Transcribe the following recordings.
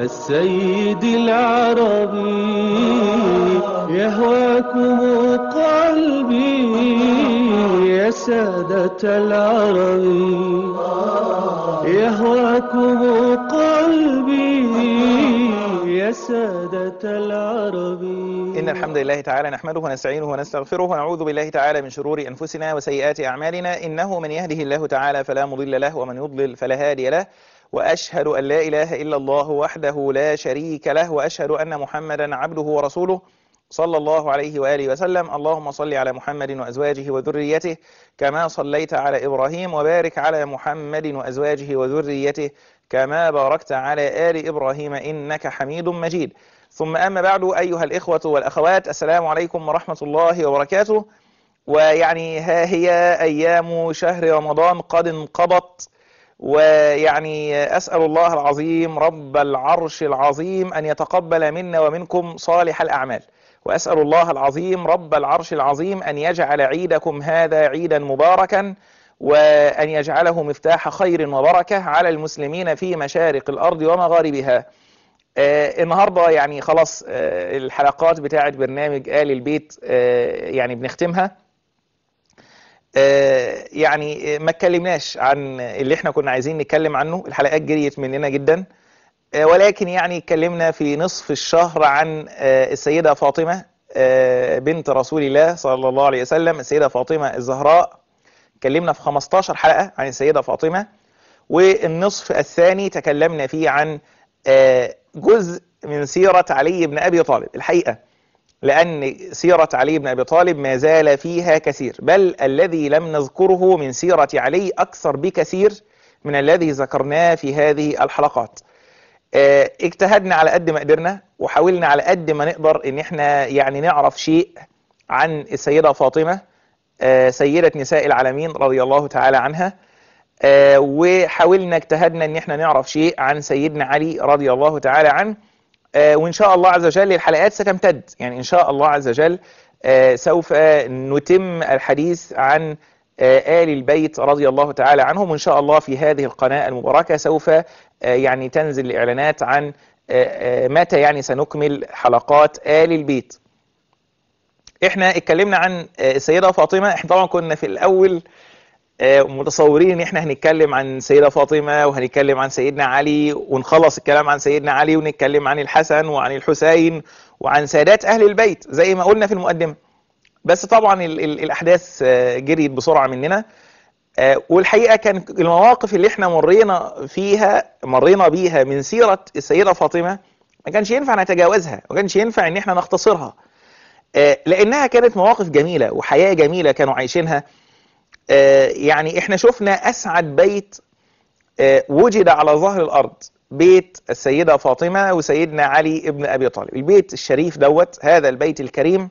السيد العربي يهواكم قلبي يا سادة العربي يهواكم قلبي يا سادة العربي إن الحمد لله تعالى نحمده ونستعينه ونستغفره ونعوذ بالله تعالى من شرور أنفسنا وسيئات أعمالنا إنه من يهده الله تعالى فلا مضل له ومن يضلل فلا هادي له وأشهد أن لا إله إلا الله وحده لا شريك له وأشهد أن محمدا عبده ورسوله صلى الله عليه وآله وسلم اللهم صل على محمد وأزواجه وذريته كما صليت على إبراهيم وبارك على محمد وأزواجه وذريته كما باركت على آل إبراهيم إنك حميد مجيد ثم أما بعد أيها الإخوة والأخوات السلام عليكم ورحمة الله وبركاته ويعني ها هي أيام شهر رمضان قد انقضت ويعني أسأل الله العظيم رب العرش العظيم أن يتقبل منا ومنكم صالح الأعمال وأسأل الله العظيم رب العرش العظيم أن يجعل عيدكم هذا عيدا مباركا وأن يجعله مفتاح خير وبركة على المسلمين في مشارق الأرض ومغاربها آه النهاردة يعني خلاص آه الحلقات بتاعة برنامج آل البيت آه يعني بنختمها آه يعني ما اتكلمناش عن اللي احنا كنا عايزين نتكلم عنه الحلقات جريت مننا جدا آه ولكن يعني اتكلمنا في نصف الشهر عن آه السيدة فاطمة بنت رسول الله صلى الله عليه وسلم السيدة فاطمة الزهراء اتكلمنا في 15 حلقة عن السيدة فاطمة والنصف الثاني تكلمنا فيه عن جزء من سيرة علي بن أبي طالب الحقيقة لأن سيرة علي بن أبي طالب ما زال فيها كثير بل الذي لم نذكره من سيرة علي أكثر بكثير من الذي ذكرناه في هذه الحلقات اجتهدنا على قد ما قدرنا وحاولنا على قد ما نقدر ان احنا يعني نعرف شيء عن السيدة فاطمة سيدة نساء العالمين رضي الله تعالى عنها وحاولنا اجتهدنا ان احنا نعرف شيء عن سيدنا علي رضي الله تعالى عنه وان شاء الله عز وجل الحلقات ستمتد يعني ان شاء الله عز وجل سوف نتم الحديث عن آل البيت رضي الله تعالى عنهم وإن شاء الله في هذه القناة المباركة سوف يعني تنزل الإعلانات عن متى يعني سنكمل حلقات آل البيت احنا اتكلمنا عن السيدة فاطمة احنا طبعا كنا في الأول متصورين ان احنا هنتكلم عن سيدة فاطمة وهنتكلم عن سيدنا علي ونخلص الكلام عن سيدنا علي ونتكلم عن الحسن وعن الحسين وعن سادات أهل البيت زي ما قلنا في المقدمة بس طبعا ال ال الأحداث جريت بسرعة مننا والحقيقة كان المواقف اللي احنا مرينا فيها مرينا بيها من سيرة السيدة فاطمة ما كانش ينفع نتجاوزها ما كانش ينفع ان احنا نختصرها لانها كانت مواقف جميلة وحياة جميلة كانوا عايشينها يعني احنا شفنا اسعد بيت وجد على ظهر الارض بيت السيدة فاطمة وسيدنا علي ابن ابي طالب البيت الشريف دوت هذا البيت الكريم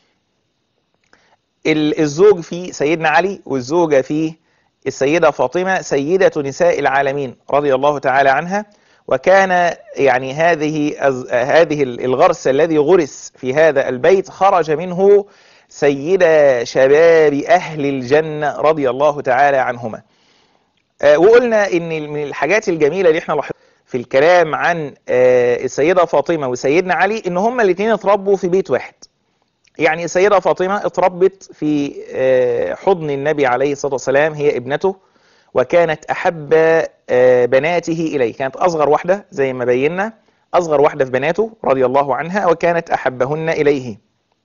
الزوج فيه سيدنا علي والزوجة فيه السيدة فاطمة سيدة نساء العالمين رضي الله تعالى عنها وكان يعني هذه هذه الغرس الذي غرس في هذا البيت خرج منه سيدة شباب أهل الجنة رضي الله تعالى عنهما وقلنا إن من الحاجات الجميلة اللي احنا لاحظناها في الكلام عن السيدة فاطمة وسيدنا علي إن هما الاثنين اتربوا في بيت واحد يعني السيدة فاطمة اتربت في حضن النبي عليه الصلاة والسلام هي ابنته وكانت أحب بناته إليه كانت أصغر واحدة زي ما بينا أصغر واحدة في بناته رضي الله عنها وكانت أحبهن إليه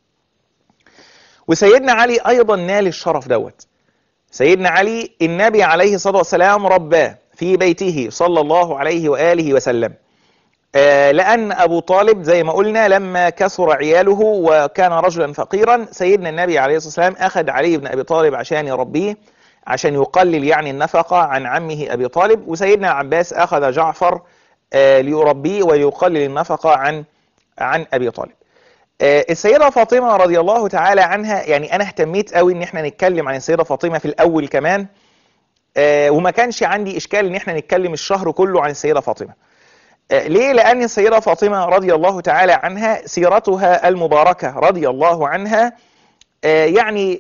وسيدنا علي أيضا نال الشرف دوت سيدنا علي النبي عليه الصلاة والسلام رباه في بيته صلى الله عليه وآله وسلم لأن أبو طالب زي ما قلنا لما كثر عياله وكان رجلا فقيرا سيدنا النبي عليه الصلاة والسلام أخذ علي بن أبي طالب عشان يربيه عشان يقلل يعني النفقة عن عمه أبي طالب وسيدنا العباس أخذ جعفر ليربيه ويقلل النفقة عن عن أبي طالب السيدة فاطمة رضي الله تعالى عنها يعني أنا اهتميت قوي إن احنا نتكلم عن السيدة فاطمة في الأول كمان وما كانش عندي إشكال إن احنا نتكلم الشهر كله عن السيدة فاطمة ليه؟ لأن السيدة فاطمة رضي الله تعالى عنها سيرتها المباركة رضي الله عنها يعني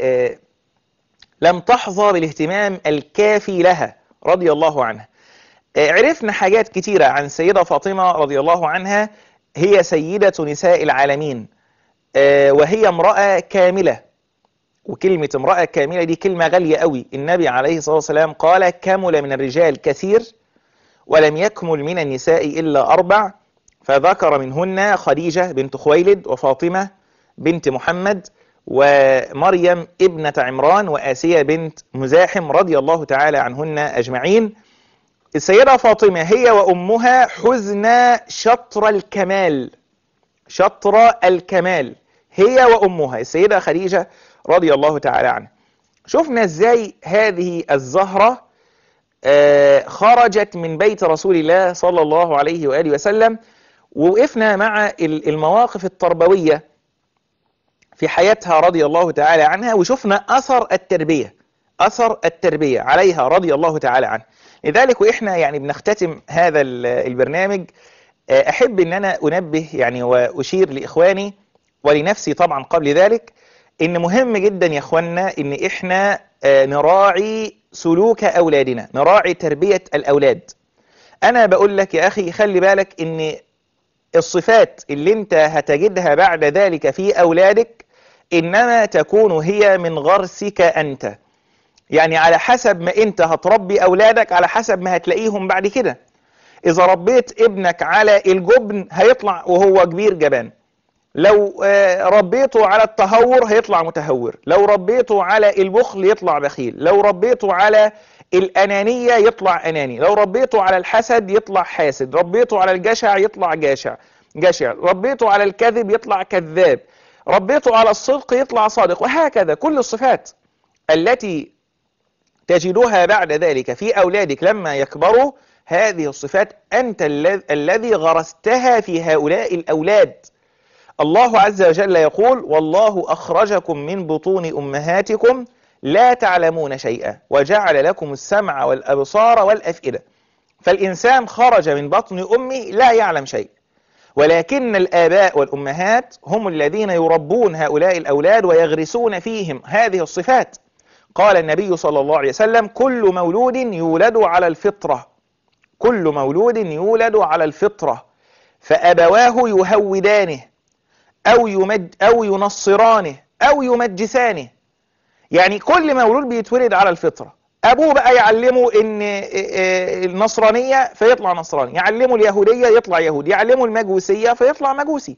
لم تحظى بالاهتمام الكافي لها رضي الله عنها آه، عرفنا حاجات كتيرة عن السيدة فاطمة رضي الله عنها هي سيدة نساء العالمين آه، وهي امرأة كاملة وكلمة امرأة كاملة دي كلمة غالية قوي النبي عليه الصلاة والسلام قال كمل من الرجال كثير ولم يكمل من النساء إلا أربع فذكر منهن خديجة بنت خويلد وفاطمة بنت محمد ومريم ابنة عمران وآسية بنت مزاحم رضي الله تعالى عنهن أجمعين السيدة فاطمة هي وأمها حزن شطر الكمال شطر الكمال هي وأمها السيدة خديجة رضي الله تعالى عنها شفنا ازاي هذه الزهرة آه، خرجت من بيت رسول الله صلى الله عليه وآله وسلم ووقفنا مع ال- المواقف التربوية في حياتها رضي الله تعالى عنها وشفنا أثر التربية أثر التربية عليها رضي الله تعالى عنها لذلك وإحنا يعني بنختتم هذا ال- البرنامج آه، أحب أن أنا أنبه يعني وأشير لإخواني ولنفسي طبعا قبل ذلك إن مهم جدا يا إخواننا إن إحنا آه، نراعي سلوك أولادنا نراعي تربية الأولاد أنا بقول لك يا أخي خلي بالك إن الصفات اللي انت هتجدها بعد ذلك في أولادك إنما تكون هي من غرسك أنت يعني على حسب ما انت هتربي أولادك على حسب ما هتلاقيهم بعد كده إذا ربيت ابنك على الجبن هيطلع وهو كبير جبان لو آه، ربيته على التهور هيطلع متهور لو ربيته على البخل يطلع بخيل لو ربيته على الأنانية يطلع أناني لو ربيته على الحسد يطلع حاسد ربيته على الجشع يطلع جاشع جشع ربيته على الكذب يطلع كذاب ربيته على الصدق يطلع صادق وهكذا كل الصفات التي تجدها بعد ذلك في أولادك لما يكبروا هذه الصفات أنت الذ- الذي غرستها في هؤلاء الأولاد الله عز وجل يقول والله أخرجكم من بطون أمهاتكم لا تعلمون شيئا وجعل لكم السمع والأبصار والأفئدة فالإنسان خرج من بطن أمه لا يعلم شيء ولكن الآباء والأمهات هم الذين يربون هؤلاء الأولاد ويغرسون فيهم هذه الصفات قال النبي صلى الله عليه وسلم كل مولود يولد على الفطرة كل مولود يولد على الفطرة فأبواه يهودانه أو, يمد أو ينصرانه أو يمجسانه يعني كل مولود بيتولد على الفطرة أبوه بقى يعلمه إن النصرانية فيطلع نصراني يعلمه اليهودية يطلع يهودي يعلمه المجوسية فيطلع مجوسي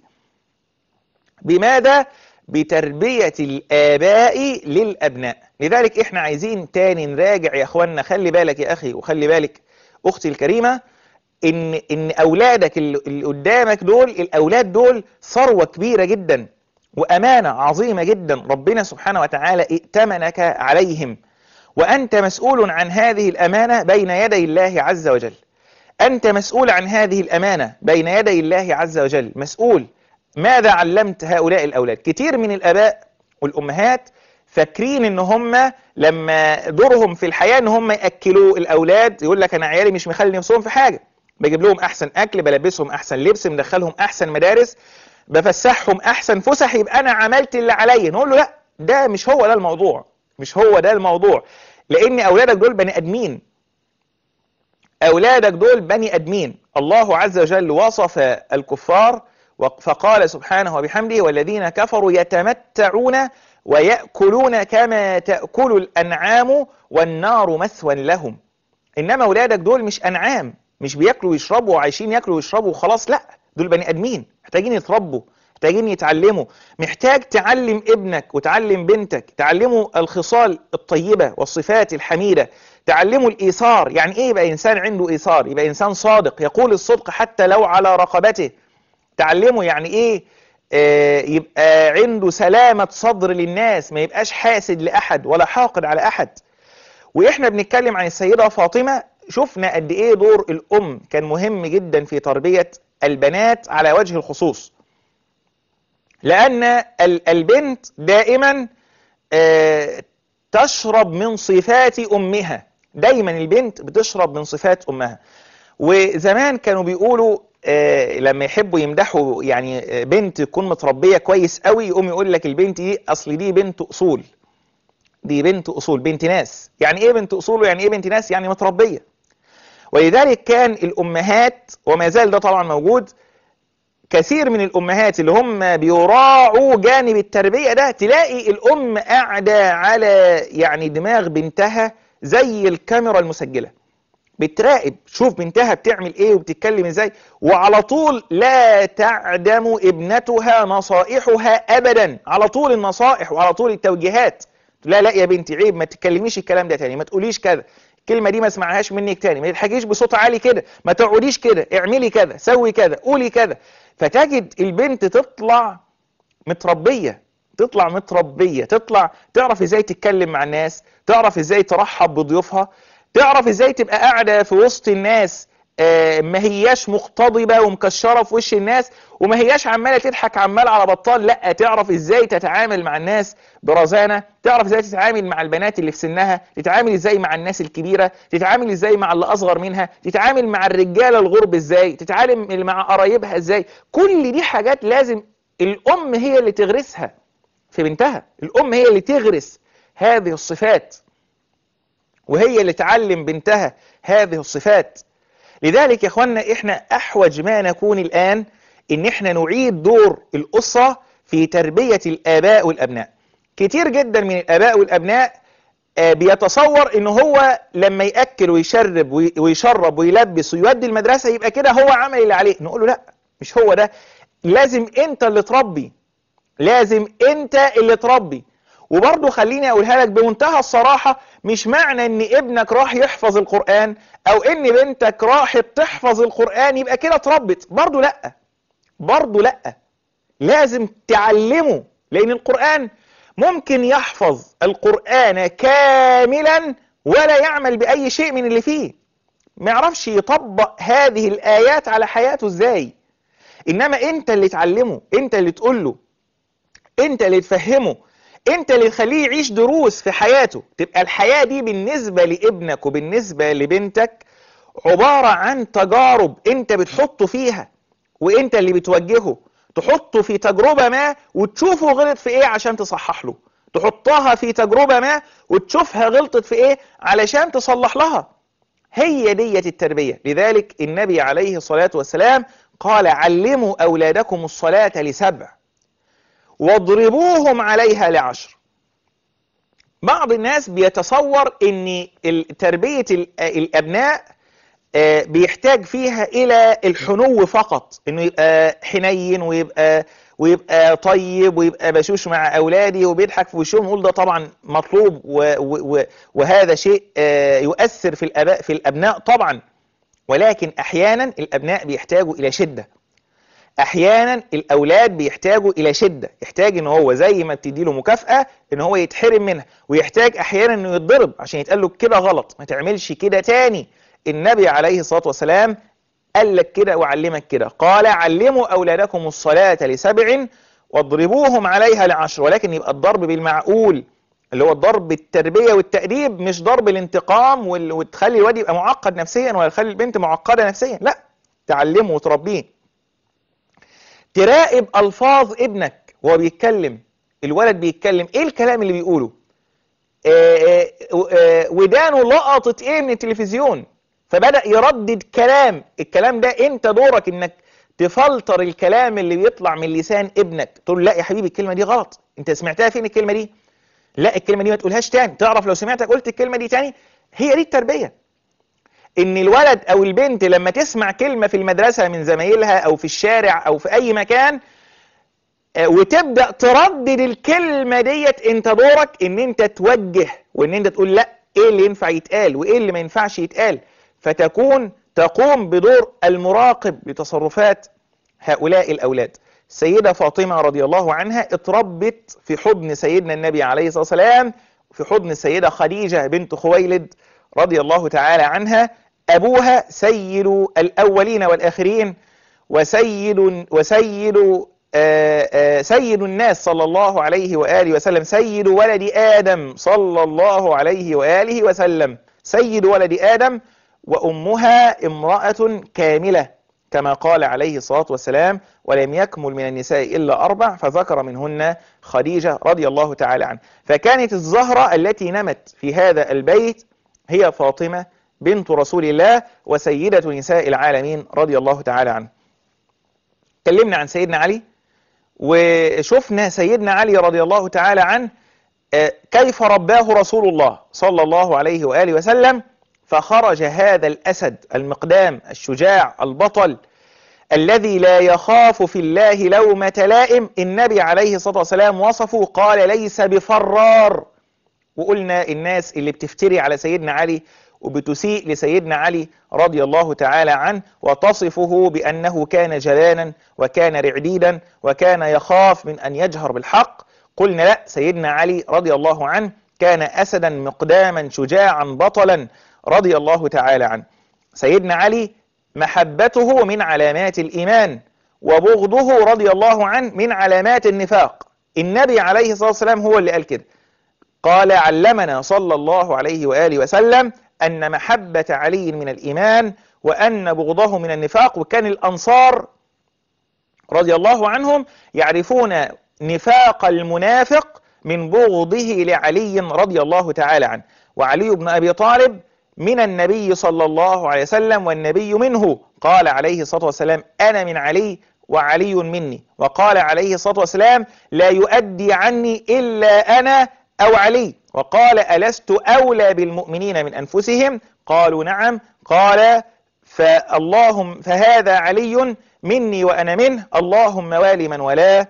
بماذا؟ بتربية الآباء للأبناء لذلك إحنا عايزين تاني نراجع يا أخوانا خلي بالك يا أخي وخلي بالك أختي الكريمة إن, إن أولادك اللي اللي قدامك دول الأولاد دول ثروة كبيرة جدا وأمانة عظيمة جدا ربنا سبحانه وتعالى ائتمنك عليهم وأنت مسؤول عن هذه الأمانة بين يدي الله عز وجل أنت مسؤول عن هذه الأمانة بين يدي الله عز وجل مسؤول ماذا علمت هؤلاء الأولاد كتير من الأباء والأمهات فاكرين ان هم لما دورهم في الحياة ان هم يأكلوا الأولاد يقول لك أنا عيالي مش مخلي نفسهم في حاجة بجيب لهم أحسن أكل بلبسهم أحسن لبس مدخلهم أحسن مدارس بفسحهم أحسن فسح يبقى أنا عملت اللي عليا نقول له لا ده مش هو ده الموضوع مش هو ده الموضوع لأن أولادك دول بني أدمين أولادك دول بني أدمين الله عز وجل وصف الكفار فقال سبحانه وبحمده والذين كفروا يتمتعون ويأكلون كما تأكل الأنعام والنار مثوى لهم إنما أولادك دول مش أنعام مش بياكلوا ويشربوا وعايشين ياكلوا ويشربوا وخلاص لا دول بني ادمين محتاجين يتربوا محتاجين يتعلموا محتاج تعلم ابنك وتعلم بنتك تعلموا الخصال الطيبة والصفات الحميدة تعلموا الإيثار يعني إيه يبقى إنسان عنده إيثار يبقى إنسان صادق يقول الصدق حتى لو على رقبته تعلموا يعني إيه آه يبقى عنده سلامة صدر للناس ما يبقاش حاسد لأحد ولا حاقد على أحد وإحنا بنتكلم عن السيدة فاطمة شفنا قد ايه دور الام كان مهم جدا في تربية البنات على وجه الخصوص لان البنت دائما تشرب من صفات امها دايما البنت بتشرب من صفات امها وزمان كانوا بيقولوا لما يحبوا يمدحوا يعني بنت تكون متربية كويس قوي يقوم يقول لك البنت دي اصل دي بنت اصول دي بنت اصول بنت ناس يعني ايه بنت اصول يعني ايه بنت ناس يعني متربية ولذلك كان الأمهات وما زال ده طبعا موجود كثير من الأمهات اللي هم بيراعوا جانب التربية ده تلاقي الأم قاعدة على يعني دماغ بنتها زي الكاميرا المسجلة بتراقب شوف بنتها بتعمل ايه وبتتكلم ازاي وعلى طول لا تعدم ابنتها نصائحها ابدا على طول النصائح وعلى طول التوجيهات لا لا يا بنتي عيب ما تتكلميش الكلام ده تاني ما تقوليش كذا الكلمة دي ما اسمعهاش منك تاني ما تضحكيش بصوت عالي كده ما تقعديش كده اعملي كذا سوي كذا قولي كذا فتجد البنت تطلع متربية تطلع متربية تطلع تعرف ازاي تتكلم مع الناس تعرف ازاي ترحب بضيوفها تعرف ازاي تبقى قاعدة في وسط الناس آه، ما هياش مقتضبة ومكشرة في وش الناس وما هياش عمالة تضحك عمال على بطال لا تعرف ازاي تتعامل مع الناس برزانة تعرف ازاي تتعامل مع البنات اللي في سنها تتعامل ازاي مع الناس الكبيرة تتعامل ازاي مع اللي اصغر منها تتعامل مع الرجالة الغرب ازاي تتعامل مع قرايبها ازاي كل دي حاجات لازم الام هي اللي تغرسها في بنتها الام هي اللي تغرس هذه الصفات وهي اللي تعلم بنتها هذه الصفات لذلك يا اخوانا احنا احوج ما نكون الان ان احنا نعيد دور الاسرة في تربية الاباء والابناء كتير جدا من الاباء والابناء آه، بيتصور ان هو لما ياكل ويشرب وي- ويشرب ويلبس ويودي المدرسة يبقى كده هو عمل اللي عليه نقول له لا مش هو ده لازم انت اللي تربي لازم انت اللي تربي وبرضه خليني اقولها لك بمنتهى الصراحة مش معنى ان ابنك راح يحفظ القرآن او ان بنتك راحت تحفظ القرآن يبقى كده اتربت برضه لا برضه لا لازم تعلمه لان القرآن ممكن يحفظ القرآن كاملا ولا يعمل بأي شيء من اللي فيه ما يعرفش يطبق هذه الآيات على حياته ازاي انما انت اللي تعلمه انت اللي تقول له انت اللي تفهمه انت اللي تخليه يعيش دروس في حياته تبقى الحياة دي بالنسبة لابنك وبالنسبة لبنتك عبارة عن تجارب انت بتحطه فيها وانت اللي بتوجهه تحطه في تجربة ما وتشوفه غلط في ايه عشان تصحح له تحطها في تجربة ما وتشوفها غلطت في ايه علشان تصلح لها هي دية التربية لذلك النبي عليه الصلاة والسلام قال علموا أولادكم الصلاة لسبع واضربوهم عليها لعشر بعض الناس بيتصور ان ال- تربية ال- الابناء آه، بيحتاج فيها الى الحنو فقط انه يبقى حنين ويبقى ويبقى طيب ويبقى بشوش مع اولادي وبيضحك في وشهم نقول ده طبعا مطلوب و و و وهذا شيء آه، يؤثر في الاباء في الابناء طبعا ولكن احيانا الابناء بيحتاجوا الى شده احيانا الاولاد بيحتاجوا الى شده يحتاج ان هو زي ما بتدي له مكافاه ان هو يتحرم منها ويحتاج احيانا انه يتضرب عشان يتقال له كده غلط ما تعملش كده تاني النبي عليه الصلاه والسلام قال لك كده وعلمك كده قال علموا اولادكم الصلاه لسبع واضربوهم عليها لعشر ولكن يبقى الضرب بالمعقول اللي هو الضرب بالتربيه والتاديب مش ضرب الانتقام وال- وتخلي الواد يبقى معقد نفسيا ولا تخلي البنت معقده نفسيا لا تعلمه وتربيه تراقب الفاظ ابنك وهو بيتكلم الولد بيتكلم ايه الكلام اللي بيقوله آه، آه، آه، ودانه لقطت ايه من التلفزيون فبدأ يردد كلام الكلام ده انت دورك انك تفلتر الكلام اللي بيطلع من لسان ابنك تقول لا يا حبيبي الكلمة دي غلط انت سمعتها فين الكلمة دي لا الكلمة دي ما تقولهاش تاني تعرف لو سمعتك قلت الكلمة دي تاني هي دي التربية ان الولد او البنت لما تسمع كلمة في المدرسة من زمايلها او في الشارع او في اي مكان آه، وتبدأ تردد الكلمة ديت انت دورك ان انت توجه وان انت تقول لا ايه اللي ينفع يتقال وايه اللي ما ينفعش يتقال فتكون تقوم بدور المراقب لتصرفات هؤلاء الأولاد السيدة فاطمة رضي الله عنها اتربت في حضن سيدنا النبي عليه الصلاة والسلام في حضن السيدة خديجة بنت خويلد رضي الله تعالى عنها أبوها سيد الأولين والآخرين وسيد وسيد آه، آه، سيد الناس صلى الله عليه وآله وسلم سيد ولد آدم صلى الله عليه وآله وسلم سيد ولد آدم وأمها امرأة كاملة كما قال عليه الصلاة والسلام ولم يكمل من النساء إلا أربع فذكر منهن خديجة رضي الله تعالى عنها فكانت الزهرة التي نمت في هذا البيت هي فاطمة بنت رسول الله وسيدة نساء العالمين رضي الله تعالى عنه اتكلمنا عن سيدنا علي وشفنا سيدنا علي رضي الله تعالى عنه آه، كيف رباه رسول الله صلى الله عليه وآله وسلم فخرج هذا الأسد المقدام الشجاع البطل الذي لا يخاف في الله لومة لائم النبي عليه الصلاة والسلام وصفه قال ليس بفرار وقلنا الناس اللي بتفتري على سيدنا علي وبتسيء لسيدنا علي رضي الله تعالى عنه وتصفه بأنه كان جلانا وكان رعديدا وكان يخاف من أن يجهر بالحق قلنا لا سيدنا علي رضي الله عنه كان أسدا مقداما شجاعا بطلا رضي الله تعالى عنه سيدنا علي محبته من علامات الإيمان وبغضه رضي الله عنه من علامات النفاق النبي عليه الصلاة والسلام هو اللي قال كده قال علمنا صلى الله عليه وآله وسلم أن محبة علي من الإيمان وأن بغضه من النفاق وكان الأنصار رضي الله عنهم يعرفون نفاق المنافق من بغضه لعلي رضي الله تعالى عنه وعلي بن أبي طالب من النبي صلى الله عليه وسلم والنبي منه قال عليه الصلاة والسلام أنا من علي وعلي مني وقال عليه الصلاة والسلام لا يؤدي عني إلا أنا أو علي وقال ألست أولى بالمؤمنين من أنفسهم قالوا نعم قال فاللهم فهذا علي مني وأنا منه اللهم والي من ولاه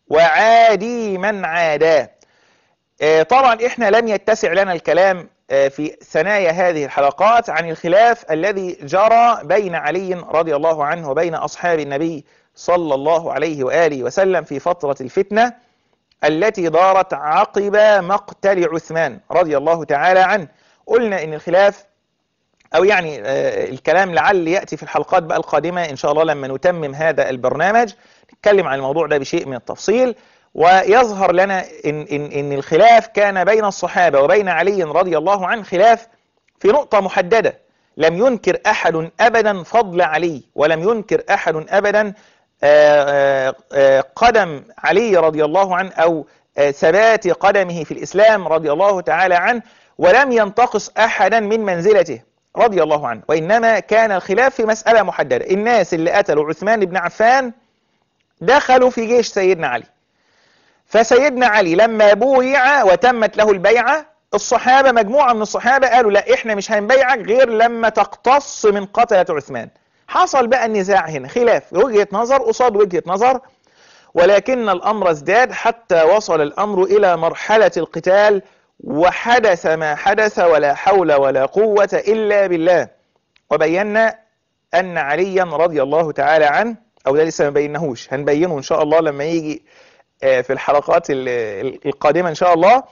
وعادي من عاداه آه، طبعا احنا لم يتسع لنا الكلام آه، في ثنايا هذه الحلقات عن الخلاف الذي جرى بين علي رضي الله عنه وبين أصحاب النبي صلى الله عليه وآله وسلم في فترة الفتنة التي دارت عقب مقتل عثمان رضي الله تعالى عنه قلنا ان الخلاف او يعني آه، الكلام لعل يأتي في الحلقات بقى القادمة ان شاء الله لما نتمم هذا البرنامج نتكلم عن الموضوع ده بشيء من التفصيل ويظهر لنا إن, إن, إن الخلاف كان بين الصحابة وبين علي رضي الله عنه خلاف في نقطة محددة لم ينكر أحد أبدا فضل علي ولم ينكر أحد أبدا آه، آه، قدم علي رضي الله عنه أو آه، ثبات قدمه في الإسلام رضي الله تعالى عنه ولم ينتقص أحدا من منزلته رضي الله عنه وإنما كان الخلاف في مسألة محددة الناس اللي قتلوا عثمان بن عفان دخلوا في جيش سيدنا علي فسيدنا علي لما بويع وتمت له البيعة الصحابة مجموعة من الصحابة قالوا لا احنا مش هنبيعك غير لما تقتص من قتلة عثمان حصل بقى النزاع هنا خلاف وجهة نظر قصاد وجهة نظر ولكن الأمر ازداد حتى وصل الأمر إلى مرحلة القتال وحدث ما حدث ولا حول ولا قوة إلا بالله وبينا أن عليا رضي الله تعالى عنه أو ده لسه ما بيناهوش هنبينه إن شاء الله لما يجي آه، في الحلقات ال- ال- القادمة إن شاء الله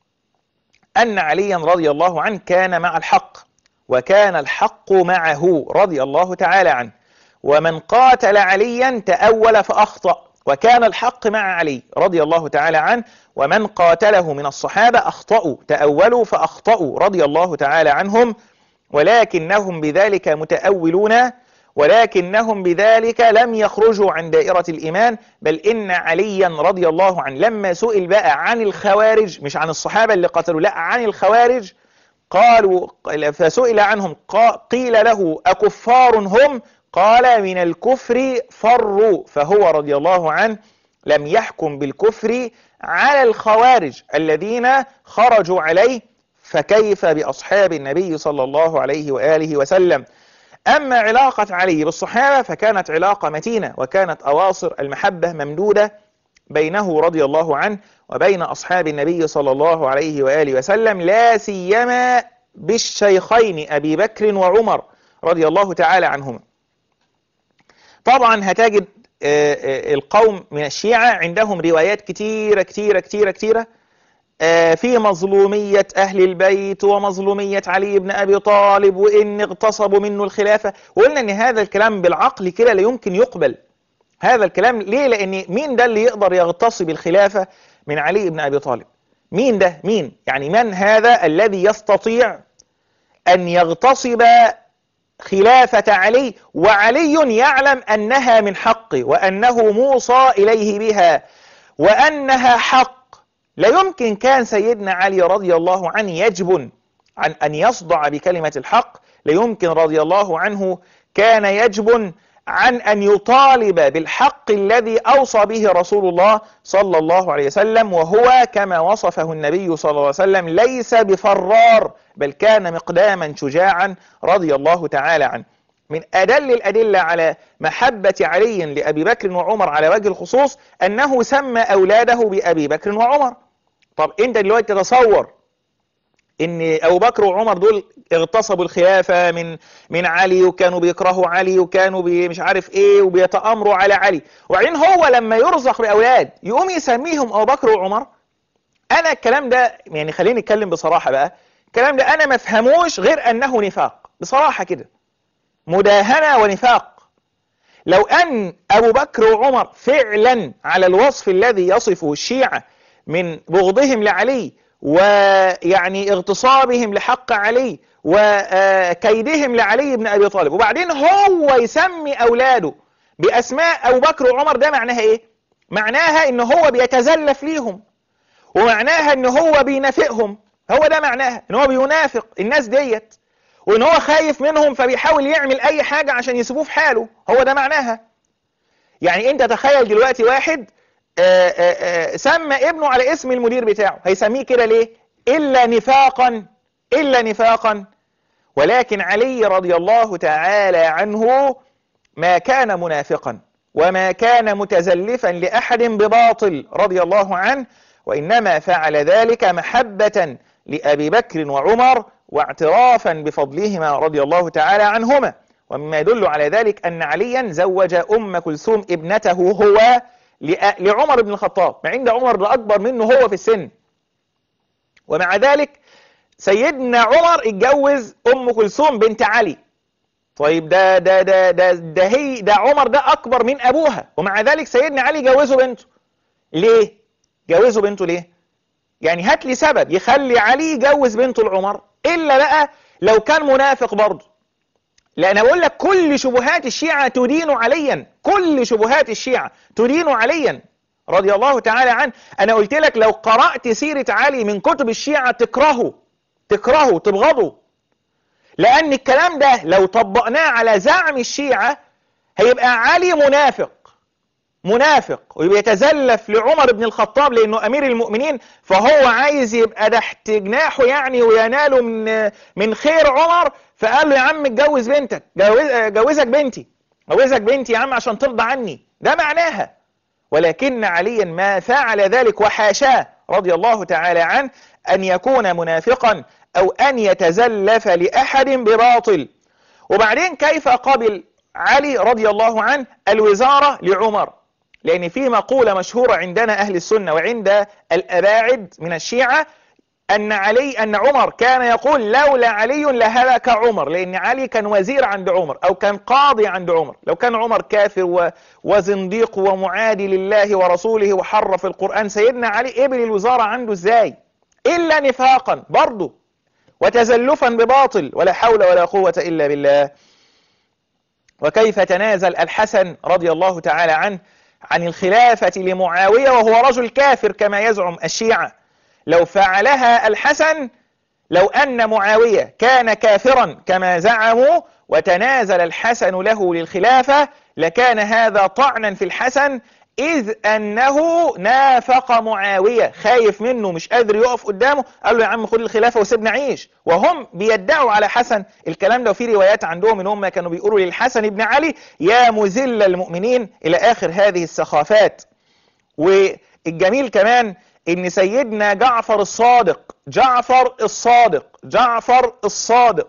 أن عليا رضي الله عنه كان مع الحق وكان الحق معه رضي الله تعالى عنه ومن قاتل عليا تأول فأخطأ وكان الحق مع علي رضي الله تعالى عنه ومن قاتله من الصحابة أخطأوا تأولوا فأخطأوا رضي الله تعالى عنهم ولكنهم بذلك متأولون ولكنهم بذلك لم يخرجوا عن دائرة الإيمان بل إن عليا رضي الله عنه لما سئل بقى عن الخوارج مش عن الصحابة اللي قتلوا لا عن الخوارج قالوا فسئل عنهم قا- قيل له أكفار هم قال من الكفر فروا فهو رضي الله عنه لم يحكم بالكفر على الخوارج الذين خرجوا عليه فكيف بأصحاب النبي صلى الله عليه وآله وسلم أما علاقة علي بالصحابة فكانت علاقة متينة وكانت أواصر المحبة ممدودة بينه رضي الله عنه وبين أصحاب النبي صلى الله عليه وآله وسلم لا سيما بالشيخين أبي بكر وعمر رضي الله تعالى عنهما طبعا هتجد آه، آه، القوم من الشيعة عندهم روايات كتيرة كتيرة كتيرة كتيرة آه، في مظلومية أهل البيت ومظلومية علي بن أبي طالب وإن اغتصبوا منه الخلافة وقلنا إن هذا الكلام بالعقل كده لا يمكن يقبل هذا الكلام ليه لأن مين ده اللي يقدر يغتصب الخلافة من علي بن أبي طالب مين ده مين يعني من هذا الذي يستطيع أن يغتصب خلافة علي وعلي يعلم أنها من حقه وأنه موصى إليه بها وأنها حق لا يمكن كان سيدنا علي رضي الله عنه يجبن عن أن يصدع بكلمة الحق ليمكن رضي الله عنه كان يجبن عن أن يطالب بالحق الذي أوصى به رسول الله صلى الله عليه وسلم وهو كما وصفه النبي صلى الله عليه وسلم ليس بفرار بل كان مقداما شجاعا رضي الله تعالى عنه من أدل الأدلة على محبة علي لأبي بكر وعمر على وجه الخصوص أنه سمى أولاده بأبي بكر وعمر طب أنت دلوقتي تتصور ان ابو بكر وعمر دول اغتصبوا الخلافه من من علي وكانوا بيكرهوا علي وكانوا بي مش عارف ايه وبيتامروا على علي وبعدين هو لما يرزق باولاد يقوم يسميهم ابو بكر وعمر انا الكلام ده يعني خليني نتكلم بصراحه بقى الكلام ده انا ما افهموش غير انه نفاق بصراحه كده مداهنه ونفاق لو ان ابو بكر وعمر فعلا على الوصف الذي يصفه الشيعه من بغضهم لعلي ويعني اغتصابهم لحق علي وكيدهم لعلي بن أبي طالب وبعدين هو يسمي أولاده بأسماء أبو بكر وعمر ده معناها إيه؟ معناها إن هو بيتزلف ليهم ومعناها إن هو بينافقهم هو ده معناها إن هو بينافق الناس ديت وإن هو خايف منهم فبيحاول يعمل أي حاجة عشان يسيبوه في حاله هو ده معناها يعني أنت تخيل دلوقتي واحد آآ آآ سمى ابنه على اسم المدير بتاعه هيسميه كده ليه إلا نفاقا إلا نفاقا ولكن علي رضي الله تعالى عنه ما كان منافقا وما كان متزلفا لأحد بباطل رضي الله عنه وإنما فعل ذلك محبة لأبي بكر وعمر واعترافا بفضلهما رضي الله تعالى عنهما ومما يدل على ذلك أن عليا زوج أم كلثوم ابنته هو لعمر بن الخطاب مع عند عمر ده أكبر منه هو في السن ومع ذلك سيدنا عمر اتجوز أم كلثوم بنت علي طيب ده ده ده ده ده هي ده عمر ده أكبر من أبوها ومع ذلك سيدنا علي جوزه بنته ليه؟ جوزه بنته ليه؟ يعني هات لي سبب يخلي علي يجوز بنته لعمر إلا بقى لو كان منافق برضه لأن بقول لك كل شبهات الشيعة تدين عليا كل شبهات الشيعة تدين عليا رضي الله تعالى عنه أنا قلت لك لو قرأت سيرة علي من كتب الشيعة تكرهه تكرهه تبغضه لأن الكلام ده لو طبقناه على زعم الشيعة هيبقى علي منافق منافق ويتزلف لعمر بن الخطاب لأنه أمير المؤمنين فهو عايز يبقى تحت جناحه يعني ويناله من من خير عمر فقال له يا عم اتجوز بنتك جوز جوزك بنتي جوزك بنتي يا عم عشان ترضى عني ده معناها ولكن عليا ما فعل ذلك وحاشاه رضي الله تعالى عنه أن يكون منافقا أو أن يتزلف لأحد بباطل وبعدين كيف قبل علي رضي الله عنه الوزارة لعمر لأن في مقولة مشهورة عندنا أهل السنة وعند الأباعد من الشيعة أن علي أن عمر كان يقول لولا علي لهلك عمر لأن علي كان وزير عند عمر أو كان قاضي عند عمر لو كان عمر كافر و... وزنديق ومعادي لله ورسوله وحرف القرآن سيدنا علي قبل الوزارة عنده إزاي إلا نفاقا برضه وتزلفا بباطل ولا حول ولا قوة إلا بالله وكيف تنازل الحسن رضي الله تعالى عنه عن الخلافة لمعاوية وهو رجل كافر كما يزعم الشيعة لو فعلها الحسن لو أن معاوية كان كافرا كما زعموا وتنازل الحسن له للخلافة لكان هذا طعنا في الحسن إذ أنه نافق معاوية خايف منه مش قادر يقف قدامه قال له يا عم خد الخلافة وسيبنا عيش وهم بيدعوا على حسن الكلام ده وفي روايات عندهم ان هم كانوا بيقولوا للحسن بن علي يا مذل المؤمنين إلى آخر هذه السخافات والجميل كمان ان سيدنا جعفر الصادق جعفر الصادق جعفر الصادق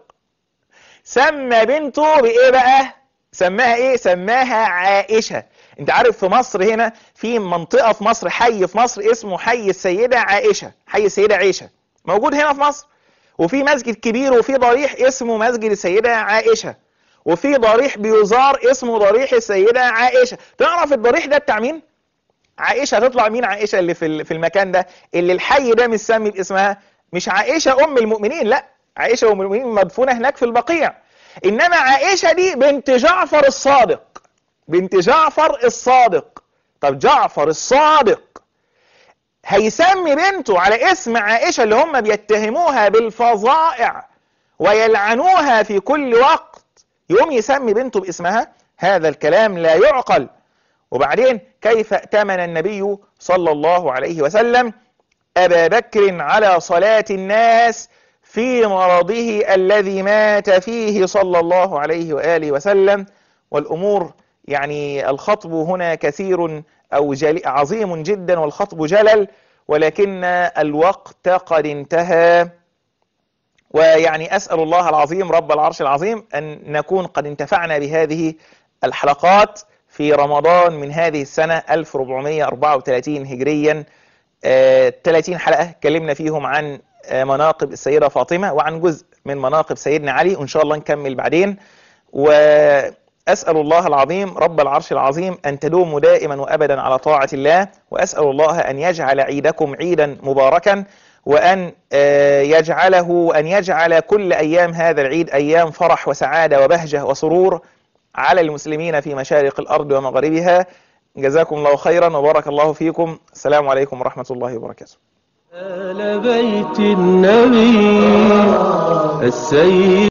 سمى بنته بايه بقى سماها ايه سماها عائشة انت عارف في مصر هنا في منطقة في مصر حي في مصر اسمه حي السيدة عائشة حي السيدة عائشة موجود هنا في مصر وفي مسجد كبير وفي ضريح اسمه مسجد السيدة عائشة وفي ضريح بيزار اسمه ضريح السيدة عائشة تعرف الضريح ده بتاع مين عائشة هتطلع مين عائشة اللي في في المكان ده اللي الحي ده مسمي باسمها مش عائشة أم المؤمنين لا عائشة أم المؤمنين مدفونة هناك في البقيع إنما عائشة دي بنت جعفر الصادق بنت جعفر الصادق طب جعفر الصادق هيسمي بنته على اسم عائشة اللي هم بيتهموها بالفظائع ويلعنوها في كل وقت يوم يسمي بنته باسمها هذا الكلام لا يعقل وبعدين كيف ائتمن النبي صلى الله عليه وسلم أبا بكر على صلاة الناس في مرضه الذي مات فيه صلى الله عليه وآله وسلم والأمور يعني الخطب هنا كثير أو جل عظيم جدا والخطب جلل ولكن الوقت قد انتهى ويعني أسأل الله العظيم رب العرش العظيم أن نكون قد انتفعنا بهذه الحلقات في رمضان من هذه السنة 1434 هجريا آه 30 حلقة اتكلمنا فيهم عن آه مناقب السيدة فاطمة وعن جزء من مناقب سيدنا علي وإن شاء الله نكمل بعدين وأسأل الله العظيم رب العرش العظيم أن تدوموا دائما وأبدا على طاعة الله وأسأل الله أن يجعل عيدكم عيدا مباركا وأن يجعله وأن يجعل كل أيام هذا العيد أيام فرح وسعادة وبهجة وسرور على المسلمين في مشارق الأرض ومغاربها جزاكم الله خيرا وبارك الله فيكم السلام عليكم ورحمة الله وبركاته آل بيت النبي السيد